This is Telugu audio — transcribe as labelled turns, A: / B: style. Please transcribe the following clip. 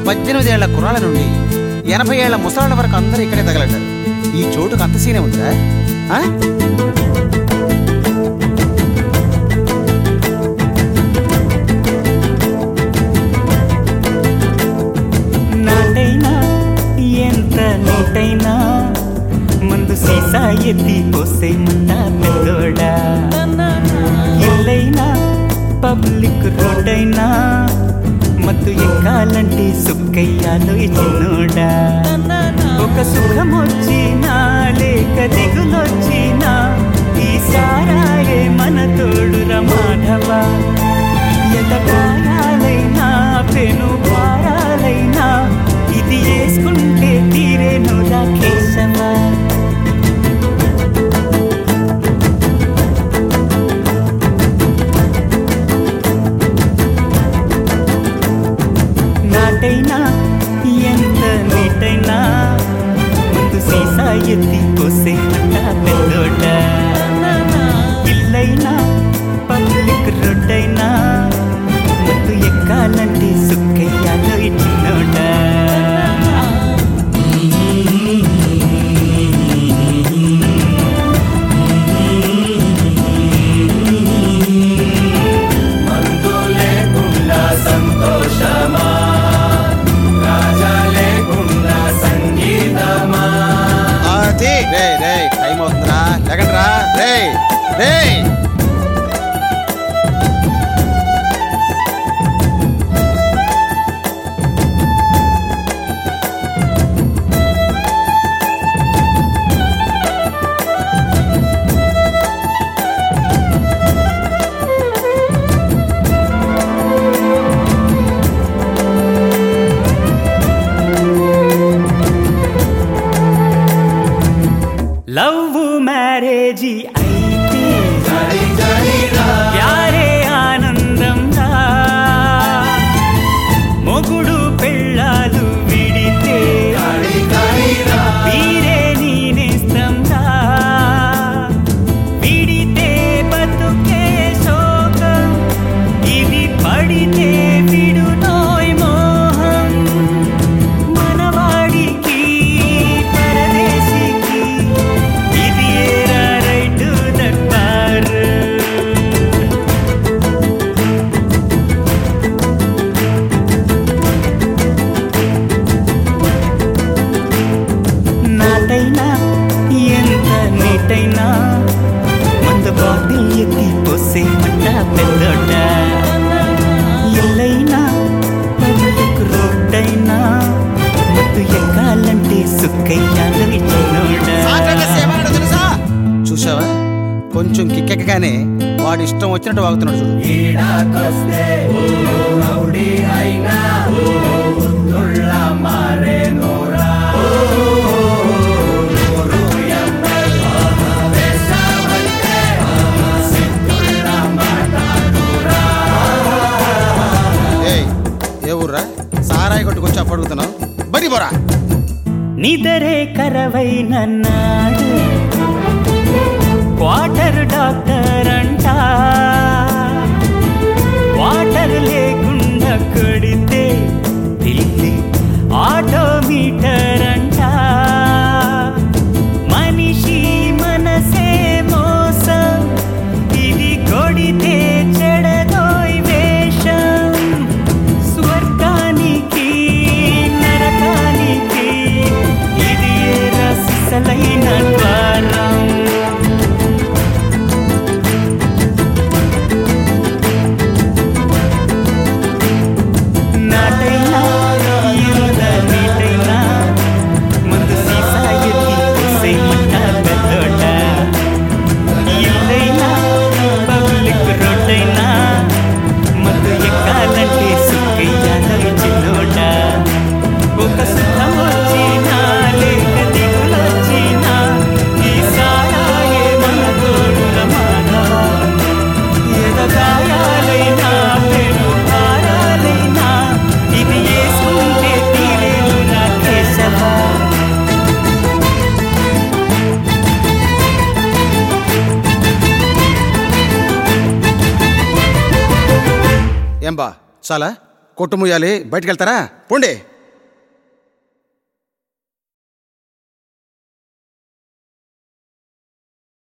A: పద్దెనిమిది ఏళ్ల కుర్రాళ్ళ నుండి ఎనభై ఏళ్ల ముసలాళ్ళ వరకు అందరూ ఇక్కడే తగలడ్డారు ఈ చోటుకు అంత సీనే ఉందా ఆ?
B: నాటైనా ఎంత నీటైనా మందు సీసా ఎత్తి పోసే మంట పెద్దోడా ఇల్లైనా పబ్లిక్ రోడ్డైనా మత్తు ఎక్కాలంటే సుక్కయ్యాలో చిన్నోడా ఒక సుఖమొచ్చినా లేక దిగులొచ్చినా ఈ సారాయే మన తోడురా మాధవా ఎతకాయాలైనా పెను భారాలైనా ఇది వేసుకుంటే తీరేను రాకేశవా నాటైనా ఎంత నీటైనా ముందు సీసా ఎత్తి పోసే మంట పెద్దోట ఇల్లైనా పబ్లిక్ రోడ్డైనా ముందు ఎక్కాలంటే సుక్కయ్యాలో ఇచ్చినోట
A: అది రే రే టైం అవుతుందిరా లేకండ్రా రే రే
B: లవ్ మ్యారేజీ అయితే ప్యారే ఆనందం రా మొగుడు పెళ్ళాలు విడితే వీరే నేనేస్తం రా విడితే బతుకే శోకం ఇది పడితే విడునోయ్ మోహం మనవాడికి పరదేశికి ఇది ఏరా రైటు దట్టారు నాటైనా ఎంత నీటైనా మంద బాటి ఎత్తి పోసే మంట పెద్దోట ఇల్లైనా పబ్లిక్ రోడ్డైనా మత్తు ఎక్కాలంటే సుక్కయ్యాలు
A: సాంకేతిక సేవ
B: ఇచ్చినోడా
A: అంటే తెలుసా చూసావా కొంచెం కిక్కెక్కగానే వాడు ఇష్టం వచ్చినట్టు వాగుతున్నాడు చూడు ఏయ్, ఏ ఊర్రా సారాయి కొట్టుకొచ్చి అప్పు అడుగుతున్నావు బడి పోరా
B: నిదరే కరవైన నాడు క్వార్టర్ డాక్టర్ అంట వాటర్ లేకుండా కొడితే తిల్లి ఆటోమీటర్ అంట మనిషి మనసే మోసం ఇది కొడితే చెడదోయ్ వేషం స్వర్గానికి నరకానికి ఇది రసలైన ద్వారం నాటైనా ఎంత నీటైనా ముందు సీసా ఎత్తి పూసే మంట పెద్దోట ఇల్లైనా పబ్లిక్ రోడ్డైనా మత్తు ఎక్కాలంటే సుక్కయ్యాలో చిన్నోట ఒక సుఖం వచ్చినా లేక దిగులొచ్చినా ఈ సారాయే మన తోడుల మానవా ఎదగాయాలైనా పెను భారాలైనా ఇది వేసుకుంటే తీరేను నా కేశవా
A: ఏం బా చాలా కొట్టుముయ్యాలి బయటికి వెళ్తారా పోండి